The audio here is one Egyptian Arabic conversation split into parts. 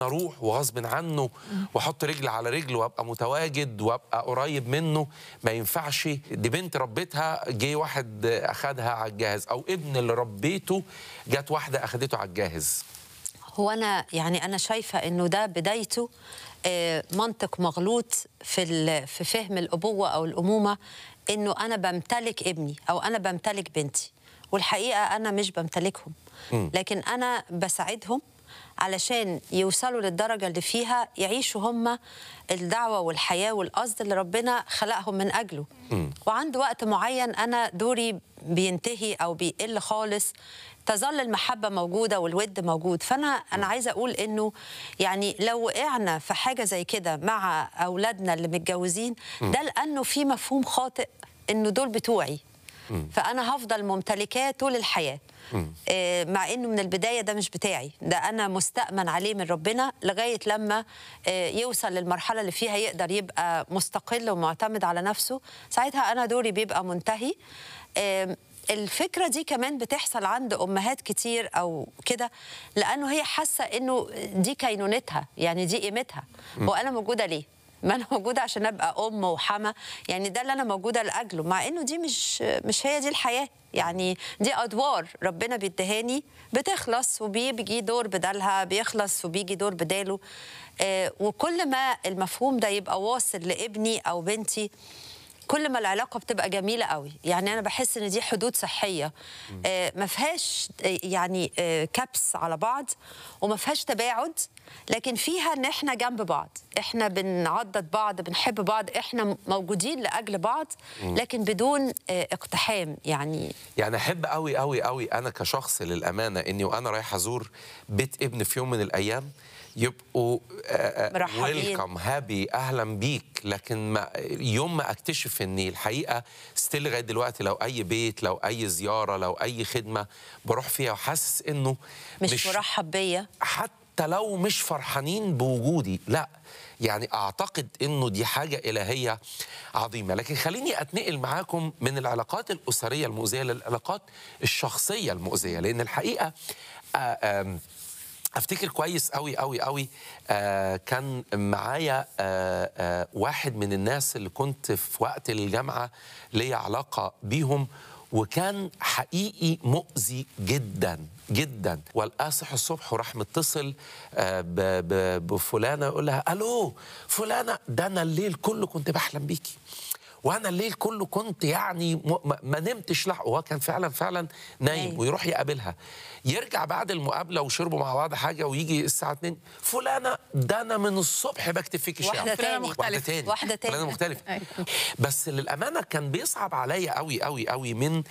اروح وغصب عنه واحط رجل على رجل وابقى متواجد وابقى قريب منه ما ينفعش دي بنت ربيتها جه واحد اخدها على الجاهز او ابن اللي ربيته جت واحده اخدته على الجاهز هو انا يعني انا شايفه انه ده بدايته آه، منطق مغلوط في ال- في فهم الابوه او الامومه انه انا بمتلك ابني او انا بمتلك بنتي والحقيقه انا مش بمتلكهم لكن انا بساعدهم علشان يوصلوا للدرجه اللي فيها يعيشوا هم الدعوه والحياه والقصد اللي ربنا خلقهم من اجله وعند وقت معين انا دوري بينتهي او بيقل خالص تظل المحبه موجوده والود موجود فانا انا عايزه اقول انه يعني لو وقعنا في حاجه زي كده مع اولادنا اللي متجوزين ده لانه في مفهوم خاطئ انه دول بتوعي فانا هفضل ممتلكاه طول الحياه آه، مع انه من البدايه ده مش بتاعي ده انا مستأمن عليه من ربنا لغايه لما آه، يوصل للمرحله اللي فيها يقدر يبقى مستقل ومعتمد على نفسه ساعتها انا دوري بيبقى منتهي آم، الفكره دي كمان بتحصل عند امهات كتير او كده لانه هي حاسه انه دي كينونتها يعني دي قيمتها هو انا موجوده ليه ما انا موجوده عشان ابقى ام وحما يعني ده اللي انا موجوده لاجله مع انه دي مش مش هي دي الحياه يعني دي ادوار ربنا بيدهاني بتخلص وبيجي دور بدالها بيخلص وبيجي دور بداله آه وكل ما المفهوم ده يبقى واصل لابني او بنتي كل ما العلاقه بتبقى جميله قوي يعني انا بحس ان دي حدود صحيه آه ما فيهاش آه، يعني آه كبس على بعض وما فيهاش تباعد لكن فيها ان احنا جنب بعض احنا بنعضد بعض بنحب بعض احنا موجودين لاجل بعض لكن بدون آه اقتحام يعني يعني احب قوي قوي قوي انا كشخص للامانه اني وانا رايح ازور بيت ابن في يوم من الايام يبقوا مرحبين. ويلكم هابي اهلا بيك لكن ما يوم ما اكتشف اني الحقيقه ستيل لغايه دلوقتي لو اي بيت لو اي زياره لو اي خدمه بروح فيها وحاسس انه مش, مش مرحب بيا حتى لو مش فرحانين بوجودي لا يعني اعتقد انه دي حاجه الهيه عظيمه لكن خليني اتنقل معاكم من العلاقات الاسريه المؤذيه للعلاقات الشخصيه المؤذيه لان الحقيقه آه آم، افتكر كويس قوي قوي قوي آه كان معايا آه آه واحد من الناس اللي كنت في وقت الجامعه ليا علاقه بيهم وكان حقيقي مؤذي جدا جدا والقاصح الصبح وراح متصل آه ب- ب- بفلانه يقول لها الو فلانه ده انا الليل كله كنت بحلم بيكي وانا الليل كله كنت يعني م- ما- ما نمتش لحق وهو كان فعلا فعلا نايم نايم. ويروح يقابلها يرجع بعد المقابله وشربوا مع بعض حاجه ويجي الساعه 2 فلانه ده انا من الصبح بكتب فيكي شعر واحده تاني واحده تاني واحده تاني فلانه مختلفه أيوة. بس للامانه كان بيصعب عليا قوي قوي قوي من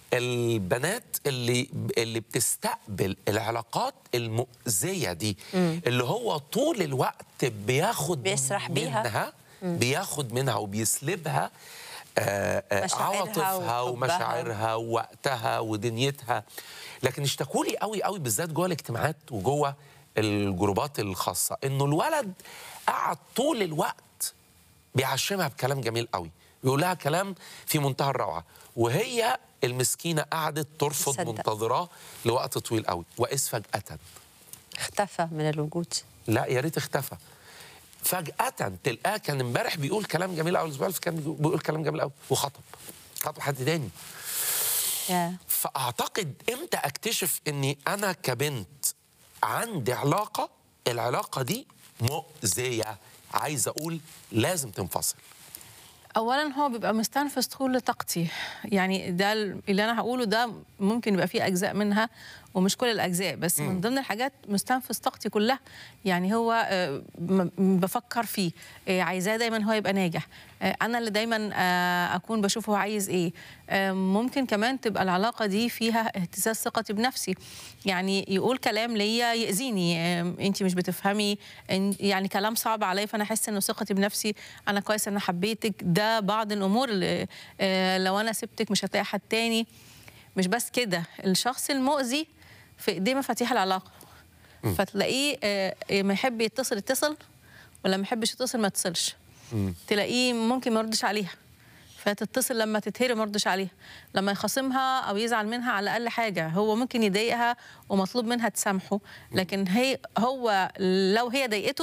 البنات اللي اللي بتستقبل العلاقات المؤذيه دي اللي هو طول الوقت بياخد بيسرح بيها. منها بياخد منها وبيسلبها آه، آه، مشاعرها عواطفها وحبها. ومشاعرها ووقتها ودنيتها لكن اشتكوا لي قوي قوي بالذات جوه الاجتماعات وجوه الجروبات الخاصه انه الولد قعد طول الوقت بيعشمها بكلام جميل قوي بيقول لها كلام في منتهى الروعه وهي المسكينه قعدت ترفض تصدق. منتظراه لوقت طويل قوي واذ فجاه اختفى من الوجود لا يا ريت اختفى فجأة تلقاه كان امبارح بيقول كلام جميل قوي الاسبوع اللي فات كان بيقول كلام جميل قوي وخطب خطب حد تاني يا فاعتقد امتى اكتشف اني انا كبنت عندي علاقه العلاقه دي مؤذيه عايز اقول لازم تنفصل اولا هو بيبقى مستنفذ كل طاقتي يعني ده اللي انا هقوله ده ممكن يبقى فيه اجزاء منها ومش كل الاجزاء بس من ضمن الحاجات مستنفذ طاقتي كلها يعني هو آه، م- م- بفكر فيه آه، عايزاه دايما هو يبقى ناجح آه، انا اللي دايما آه، اكون بشوف هو عايز ايه آه، ممكن كمان تبقى العلاقه دي فيها اهتزاز ثقتي بنفسي يعني يقول كلام ليا ياذيني انت مش بتفهمي إن- يعني كلام صعب عليا فانا احس انه ثقتي بنفسي انا كويس انا حبيتك ده بعض الامور اللي آه، لو انا سبتك مش هتلاقي حد تاني مش بس كده الشخص المؤذي في ايديه مفاتيح العلاقه فتلاقيه آه، ما يحب يتصل يتصل ولا ما يحبش يتصل ما يتصلش تلاقيه ممكن ما يردش عليها فتتصل لما تتهري ما يردش عليها لما يخاصمها او يزعل منها على اقل حاجه هو ممكن يضايقها ومطلوب منها تسامحه لكن هي هو لو هي ضايقته